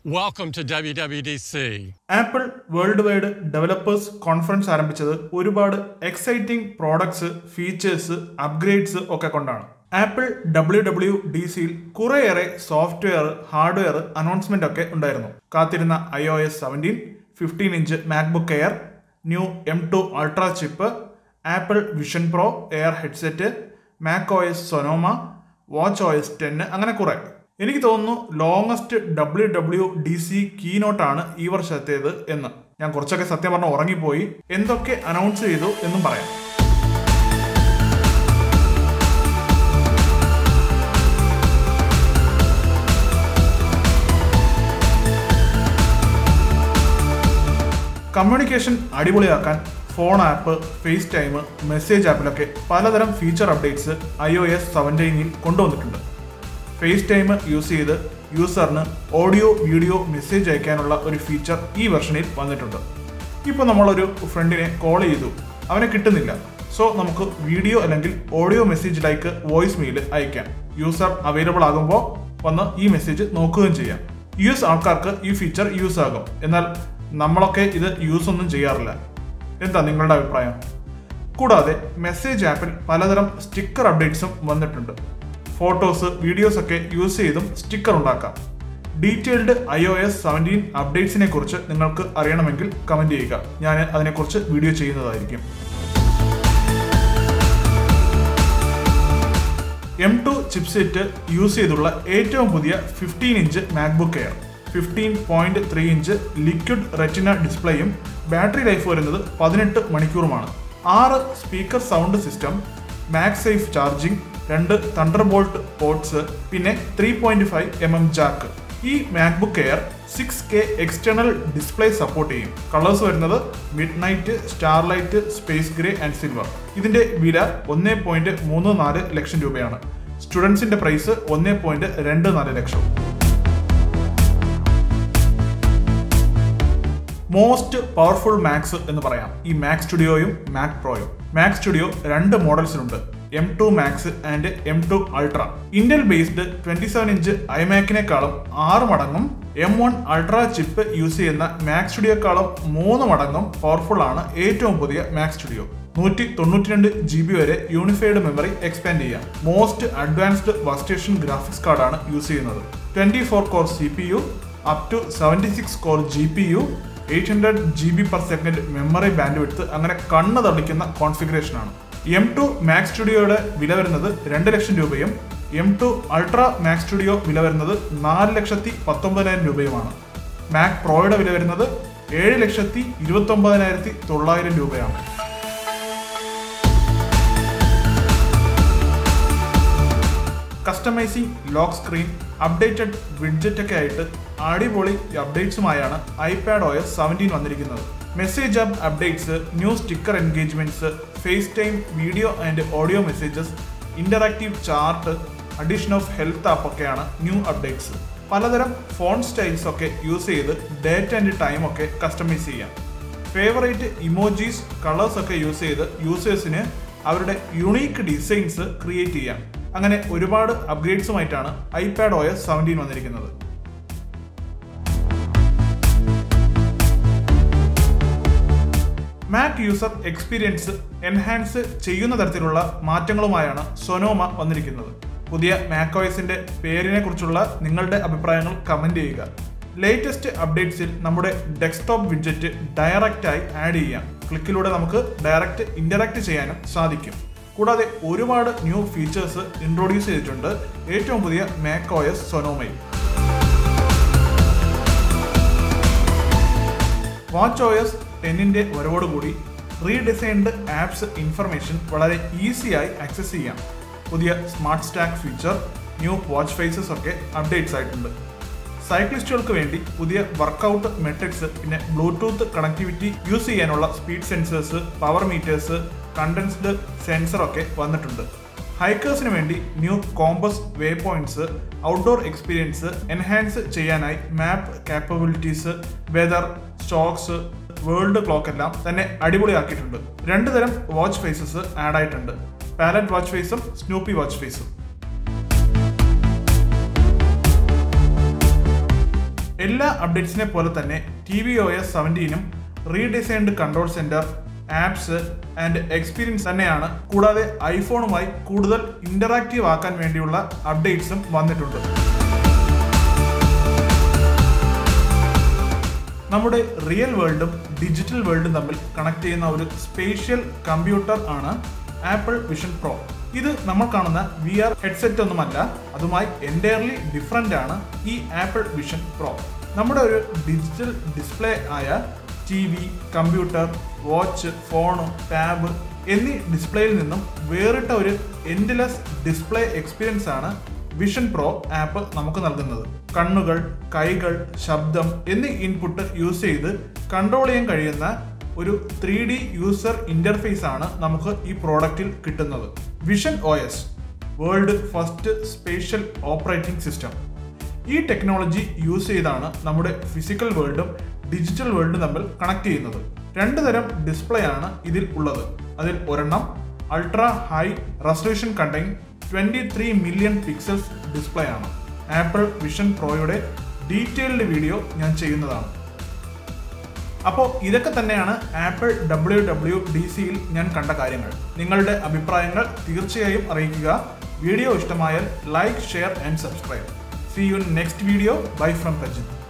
Welcome to WWDC. Apple World Wide Developers Conference ആരംഭിച്ചത് ഒരുപാട് exciting products features upgrades ഒക്കെ കൊണ്ടാണ് ആപ്പിൾ ഡബ്ല്യു ഡബ്ല്യു ഡി സിയിൽ കുറേയേറെ സോഫ്റ്റ്വെയർ ഹാർഡ്വെയർ അനൗൺസ്മെന്റ് ഒക്കെ ഉണ്ടായിരുന്നു കാത്തിരുന്ന I O S seventeen fifteen inch MacBook Air new M two Ultra chip Apple Vision Pro Air headset Mac O S Sonoma Watch O S ടെന്ന് അങ്ങനെ കുറെ എനിക്ക് തോന്നുന്നു longest W W D C കീനോട്ടാണ് ഈ വർഷത്തേത് എന്ന് ഞാൻ കുറച്ചൊക്കെ സത്യം പറഞ്ഞ ഉറങ്ങിപ്പോയി എന്തൊക്കെ അനൗൺസ് ചെയ്തു എന്നും പറയാം കമ്മ്യൂണിക്കേഷൻ അടിപൊളിയാക്കാൻ phone app Face Time message ആപ്പിലൊക്കെ പലതരം feature updates I O S സെവൻറ്റീനിൽ കൊണ്ടുവന്നിട്ടുണ്ട് ഫേസ് ടൈം യൂസ് ചെയ്ത് യൂസറിന് ഓഡിയോ വീഡിയോ മെസ്സേജ് അയക്കാനുള്ള ഒരു ഫീച്ചർ ഈ വെർഷനിൽ വന്നിട്ടുണ്ട് ഇപ്പോൾ നമ്മളൊരു ഫ്രണ്ടിനെ കോൾ ചെയ്തു അവനെ കിട്ടുന്നില്ല സോ നമുക്ക് വീഡിയോ അല്ലെങ്കിൽ ഓഡിയോ മെസ്സേജിലേക്ക് വോയിസ് മെയിൽ അയക്കാം യൂസർ അവൈലബിൾ ആകുമ്പോൾ വന്ന് ഈ മെസ്സേജ് നോക്കുകയും ചെയ്യാം യു എസ് ആൾക്കാർക്ക് ഈ ഫീച്ചർ യൂസ് ആകും എന്നാൽ നമ്മളൊക്കെ ഇത് യൂസ് ഒന്നും ചെയ്യാറില്ല എന്താ നിങ്ങളുടെ അഭിപ്രായം കൂടാതെ മെസ്സേജ് ആപ്പിൽ പലതരം സ്റ്റിക്കർ അപ്ഡേറ്റ്സും വന്നിട്ടുണ്ട് ഫോട്ടോസ് വീഡിയോസ് ഒക്കെ യൂസ് ചെയ്തും സ്റ്റിക്കർ ഉണ്ടാക്കാം detailed I O S seventeen അപ്ഡേറ്റ്സിനെ കുറിച്ച് നിങ്ങൾക്ക് അറിയണമെങ്കിൽ കമന്റ് ചെയ്യുക ഞാൻ അതിനെക്കുറിച്ച് വീഡിയോ ചെയ്യുന്നതായിരിക്കും എം ടു ചിപ്സെറ്റ് യൂസ് ചെയ്തുള്ള ഏറ്റവും പുതിയ fifteen inch MacBook Air fifteen point three inch liquid retina ഡിസ്പ്ലേയും ബാറ്ററി ലൈഫ് വരുന്നത് പതിനെട്ട് മണിക്കൂറുമാണ് ആറ് speaker sound system MagSafe charging രണ്ട് തണ്ടർ ബോൾട്ട് പോർട്സ് പിന്നെ three point five M M jack ഈ MacBook Air six K external display support ചെയ്യും colours വരുന്നത് midnight starlight space grey and silver ഇതിന്റെ വില ഒന്ന് പോയിന്റ് മൂന്ന് നാല് ലക്ഷം രൂപയാണ് സ്റ്റുഡൻസിന്റെ പ്രൈസ് ഒന്ന് പോയിന്റ് രണ്ട് നാല് ലക്ഷം മോസ്റ്റ് പവർഫുൾ മാക്സ് എന്ന് പറയാം ഈ മാക് സ്റ്റുഡിയോയും മാക് പ്രോയും മാക് സ്റ്റുഡിയോ രണ്ട് മോഡൽസിലുണ്ട് M two Max and M two Ultra Intel based twenty seven inch ഐമാക്കിനേക്കാളും ആറ് മടങ്ങും M one Ultra chip use ചെയ്യുന്ന മാക് സ്റ്റുഡിയോക്കാളും മൂന്ന് മടങ്ങും പവർഫുൾ ആണ് ഏറ്റവും പുതിയ മാക് സ്റ്റുഡിയോ നൂറ്റി തൊണ്ണൂറ്റി രണ്ട് ജി ബി വരെ യൂണിഫൈഡ് മെമ്മറി എക്സ്പാൻഡ് ചെയ്യാം most advanced workstation graphics കാർഡാണ് യൂസ് ചെയ്യുന്നത് twenty four core C P U up to seventy six core G P U eight hundred G B per second memory bandwidth അങ്ങനെ കണ്ണ് തളിക്കുന്ന കോൺഫിഗറേഷനാണ് M two Mac സ്റ്റുഡിയോയുടെ വില വരുന്നത് രണ്ട് ലക്ഷം രൂപയും M two Ultra Mac Studio വില വരുന്നത് നാല് ലക്ഷത്തി പത്തൊമ്പതിനായിരം രൂപയുമാണ് മാക് പ്രോയുടെ വില വരുന്നത് ഏഴ് ലക്ഷത്തി ഇരുപത്തി ഒമ്പതിനായിരത്തി തൊള്ളായിരം രൂപയാണ് customising lock screen updated widget ഒക്കെ ആയിട്ട് അടിപൊളി അപ്ഡേറ്റ്സുമായാണ് ഐപാഡ് ഒ എസ് സെവൻറ്റീൻ വന്നിരിക്കുന്നത് message app updates new sticker engagements Face Time video and audio messages interactive chart addition of health app ഒക്കെയാണ് ന്യൂ അപ്ഡേറ്റ്സ് പലതരം ഫോൺ സ്റ്റൈൽസ് ഒക്കെ use ചെയ്ത് date and time ഒക്കെ കസ്റ്റമൈസ് ചെയ്യാം favourite emojis colours ഒക്കെ use ചെയ്ത് യൂസേഴ്സിന് അവരുടെ യുണീക്ക് ഡിസൈൻസ് ക്രിയേറ്റ് ചെയ്യാം അങ്ങനെ ഒരുപാട് അപ്ഗ്രേഡ്സുമായിട്ടാണ് ഐപാഡ് ഒ എസ് സെവൻറ്റീൻ വന്നിരിക്കുന്നത് മാക് യൂസർ എക്സ്പീരിയൻസ് എൻഹാൻസ് ചെയ്യുന്ന തരത്തിലുള്ള മാറ്റങ്ങളുമായാണ് സൊനോമ വന്നിരിക്കുന്നത് പുതിയ മാക് ഒഎസിന്റെ പേരിനെ കുറിച്ചുള്ള നിങ്ങളുടെ അഭിപ്രായങ്ങൾ കമന്റ് ചെയ്യുക ലേറ്റസ്റ്റ് അപ്ഡേറ്റ്സിൽ നമ്മുടെ ഡെസ്ക്ടോപ്പ് വിഡ്ജറ്റ് ഡയറക്റ്റായി ആഡ് ചെയ്യാം ക്ലിക്കിലൂടെ നമുക്ക് ഡയറക്റ്റ് ഇന്ററാക്ട് ചെയ്യാനും സാധിക്കും കൂടാതെ ഒരുപാട് ന്യൂ ഫീച്ചേഴ്സ് ഇൻട്രൊഡ്യൂസ് ചെയ്തിട്ടുണ്ട് ഏറ്റവും പുതിയ മാക് ഒ എസ് സൊനോമയിൽ വാച്ച് ഒ എസ് ടെന്നിന്റെ വരവോടുകൂടി റീഡിസൈൻഡ് ആപ്സ് ഇൻഫർമേഷൻ വളരെ ഈസിയായി ആക്സസ് ചെയ്യാം പുതിയ smart stack feature new watch faces ഒക്കെ അപ്ഡേറ്റ്സ് ആയിട്ടുണ്ട് സൈക്ലിസ്റ്റുകൾക്ക് വേണ്ടി പുതിയ വർക്കൗട്ട് മെട്രിക്സ് പിന്നെ ബ്ലൂടൂത്ത് കണക്ടിവിറ്റി യൂസ് ചെയ്യാനുള്ള speed sensors power meters condensed sensor ഒക്കെ വന്നിട്ടുണ്ട് ഹൈക്കേഴ്സിന് വേണ്ടി new compass waypoints outdoor experience enhance ചെയ്യാനായി map capabilities weather stocks world clock എല്ലാം തന്നെ അടിപൊളിയാക്കിയിട്ടുണ്ട് രണ്ട് തരം വാച്ച് ഫേസസ് ആഡ് ആയിട്ടുണ്ട് പാലറ്റ് വാച്ച് ഫേസും സ്നൂപ്പി വാച്ച് ഫേസും എല്ലാ അപ്ഡേറ്റ്സിനെ പോലെ തന്നെ ടി വി ഒ എസ് സെവൻറ്റീനും redesigned control centre apps and experience തന്നെയാണ് കൂടാതെ ഐഫോണുമായി കൂടുതൽ ഇന്ററാക്റ്റീവ് ആക്കാൻ വേണ്ടിയുള്ള അപ്ഡേറ്റ്സും വന്നിട്ടുണ്ട് നമ്മുടെ റിയൽ വേൾഡും ഡിജിറ്റൽ വേൾഡും തമ്മിൽ കണക്ട് ചെയ്യുന്ന ഒരു സ്പേഷ്യൽ കമ്പ്യൂട്ടർ ആണ് ആപ്പിൾ വിഷൻ പ്രോ ഇത് നമ്മൾ കാണുന്ന വി ആർ ഹെഡ്സെറ്റ് ഒന്നുമല്ല അതുമായി എൻറ്റയർലി ഡിഫറെൻ്റ് ആണ് ഈ ആപ്പിൾ വിഷൻ പ്രോ നമ്മുടെ ഒരു ഡിജിറ്റൽ ഡിസ്പ്ലേ ആയ T V computer watch phone tab എന്നീ ഡിസ്പ്ലേയിൽ നിന്നും വേറിട്ട ഒരു എൻഡ്ലെസ് ഡിസ്പ്ലേ എക്സ്പീരിയൻസ് ആണ് വിഷൻ പ്രോ ആപ്പ് നമുക്ക് നൽകുന്നത് കണ്ണുകൾ കൈകൾ ശബ്ദം എന്നീ ഇൻപുട്ട് യൂസ് ചെയ്ത് കൺട്രോൾ ചെയ്യാൻ കഴിയുന്ന ഒരു ത്രീ ഡി യൂസർ ഇന്റർഫേസ് ആണ് നമുക്ക് ഈ പ്രോഡക്റ്റിൽ കിട്ടുന്നത് Vision O S world first spatial operating system ഈ ടെക്നോളജി യൂസ് ചെയ്താണ് നമ്മുടെ ഫിസിക്കൽ വേൾഡും ഡിജിറ്റൽ വേൾഡും തമ്മിൽ കണക്ട് ചെയ്യുന്നത് രണ്ട് തരം ഡിസ്പ്ലേ ആണ് ഇതിൽ ഉള്ളത് അതിൽ ഒരെണ്ണം ultra high resolution contain twenty three million pixels display ആണ് ആപ്പിൾ വിഷൻ പ്രോയുടെ ഡീറ്റെയിൽഡ് വീഡിയോ ഞാൻ ചെയ്യുന്നതാണ് അപ്പോൾ ഇതൊക്കെ തന്നെയാണ് ആപ്പിൾ ഡബ്ല്യു ഡബ്ല്യു ഡി സിയിൽ ഞാൻ കണ്ട കാര്യങ്ങൾ നിങ്ങളുടെ അഭിപ്രായങ്ങൾ തീർച്ചയായും അറിയിക്കുക വീഡിയോ ഇഷ്ടമായാൽ like share and subscribe see you next video bye from Prajith